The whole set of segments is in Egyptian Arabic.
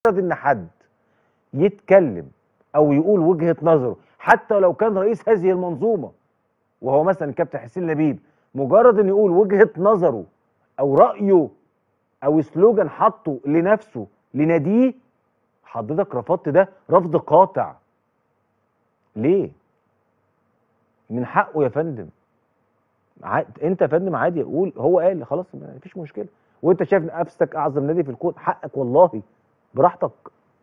مجرد ان حد يتكلم او يقول وجهه نظره حتى لو كان رئيس هذه المنظومه وهو مثلا الكابتن حسين لبيب مجرد ان يقول وجهه نظره او رايه او سلوجان حطه لنفسه لناديه حضرتك رفضت ده رفض قاطع ليه من حقه يا فندم ع... انت يا فندم عادي قول هو قال خلاص ما فيش مشكله وانت شايف نفسك اعظم نادي في الكون حقك والله براحتك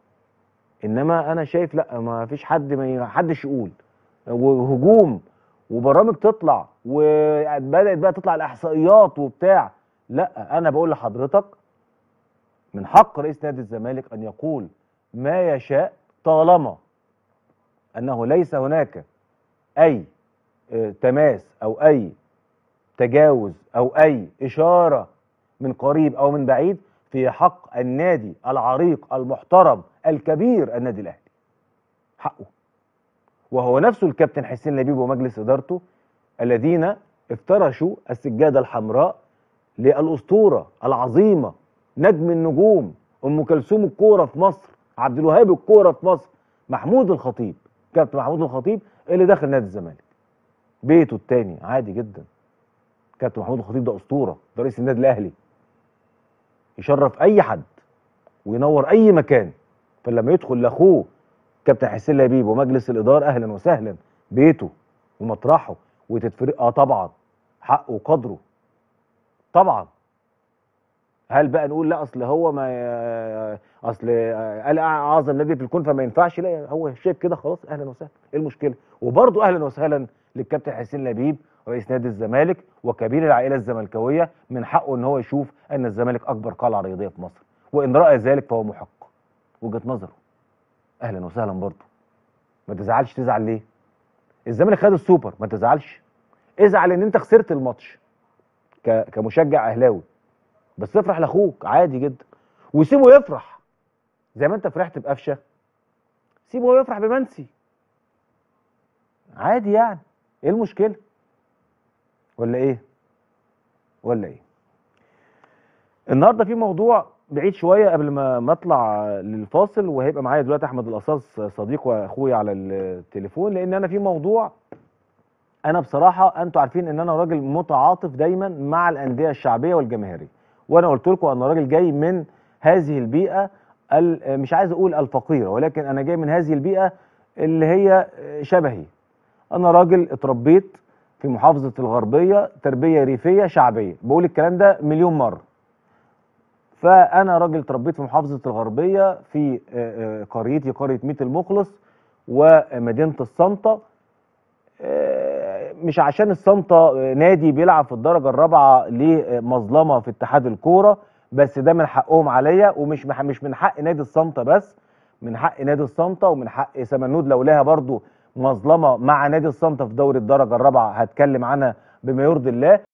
انما انا شايف لا ما فيش حد ما حدش يقول وهجوم وبرامج تطلع وبدات بقى تطلع الاحصائيات وبتاع لا انا بقول لحضرتك من حق رئيس نادي الزمالك ان يقول ما يشاء طالما انه ليس هناك اي اه تماس او اي تجاوز او اي اشاره من قريب او من بعيد في حق النادي العريق المحترم الكبير النادي الاهلي حقه وهو نفسه الكابتن حسين لبيب ومجلس ادارته الذين افترشوا السجاده الحمراء للاسطوره العظيمه نجم النجوم ام كلثوم الكوره في مصر عبد الوهاب الكوره في مصر محمود الخطيب كابتن محمود الخطيب اللي داخل نادي الزمالك بيته التاني عادي جدا كابتن محمود الخطيب ده اسطوره ده رئيس النادي الاهلي يشرف اي حد وينور اي مكان فلما يدخل لاخوه كابتن حسين لبيب ومجلس الاداره اهلا وسهلا بيته ومطرحه وتتفرق اه طبعا حقه وقدره طبعا هل بقى نقول لا اصل هو ما اصل قال اعظم نادي في الكون فما ينفعش لا هو شايف كده خلاص اهلا وسهلا ايه المشكله وبرضه اهلا وسهلا للكابتن حسين لبيب رئيس نادي الزمالك وكبير العائله الزملكاويه من حقه ان هو يشوف ان الزمالك اكبر قلعه رياضيه في مصر وان راى ذلك فهو محق وجهه نظره اهلا وسهلا برضه ما تزعلش تزعل ليه الزمالك خد السوبر ما تزعلش ازعل ان انت خسرت الماتش كمشجع اهلاوي بس افرح لاخوك عادي جدا وسيبه يفرح زي ما انت فرحت بقفشه سيبه يفرح بمنسي عادي يعني ايه المشكله ولا ايه ولا ايه النهارده في موضوع بعيد شويه قبل ما ما اطلع للفاصل وهيبقى معايا دلوقتي احمد القصاص صديق واخويا على التليفون لان انا في موضوع انا بصراحه انتوا عارفين ان انا راجل متعاطف دايما مع الانديه الشعبيه والجماهيريه وانا قلت لكم انا راجل جاي من هذه البيئه مش عايز اقول الفقيره ولكن انا جاي من هذه البيئه اللي هي شبهي انا راجل اتربيت في محافظه الغربيه تربيه ريفيه شعبيه بقول الكلام ده مليون مره فانا راجل اتربيت في محافظه الغربيه في قريتي قريه ميت المخلص ومدينه الصنطه مش عشان الصنطه نادي بيلعب في الدرجه الرابعه لمظلمه في اتحاد الكوره بس ده من حقهم عليا ومش مش من حق نادي الصنطه بس من حق نادي الصنطه ومن حق سمنود لو لها برضو مظلمه مع نادي الصنطه في دوري الدرجه الرابعه هتكلم عنها بما يرضي الله